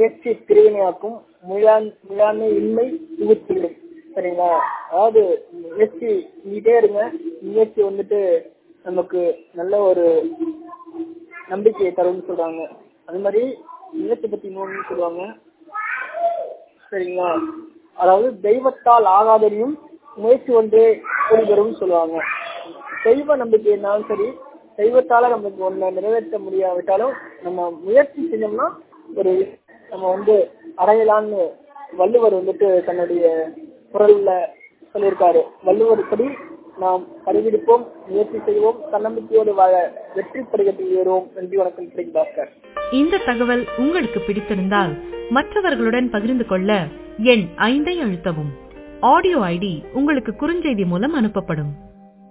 முயற்சி திருவினையாக்கும் முழா முழாமை இன்மை புகுத்திடும் சரிங்களா அதாவது முயற்சி செஞ்சுட்டே இருங்க முயற்சி வந்துட்டு நமக்கு நல்ல ஒரு நம்பிக்கையை தரும்னு சொல்றாங்க அது மாதிரி முயற்சி பத்தி இன்னொன்னு சொல்லுவாங்க சரிங்களா அதாவது தெய்வத்தால் ஆகாததையும் முயற்சி ஒன்றே கூடி வரும்னு சொல்லுவாங்க தெய்வ நம்பிக்கை இருந்தாலும் சரி தெய்வத்தால நமக்கு ஒண்ணு நிறைவேற்ற முடியாவிட்டாலும் நம்ம முயற்சி செஞ்சோம்னா ஒரு நம்ம வந்து அடையலான்னு வள்ளுவர் வந்துட்டு தன்னுடைய குரல்ல சொல்லியிருக்காரு வள்ளுவர் படி நாம் கடைபிடிப்போம் முயற்சி செய்வோம் தன்னம்பிக்கையோடு வாழ வெற்றி படிக்கட்டில் ஏறுவோம் நன்றி வணக்கம் பிரிக் பாஸ்கர் இந்த தகவல் உங்களுக்கு பிடித்திருந்தால் மற்றவர்களுடன் பகிர்ந்து கொள்ள எண் ஐந்தை அழுத்தவும் ஆடியோ ஐடி உங்களுக்கு குறுஞ்செய்தி மூலம் அனுப்பப்படும்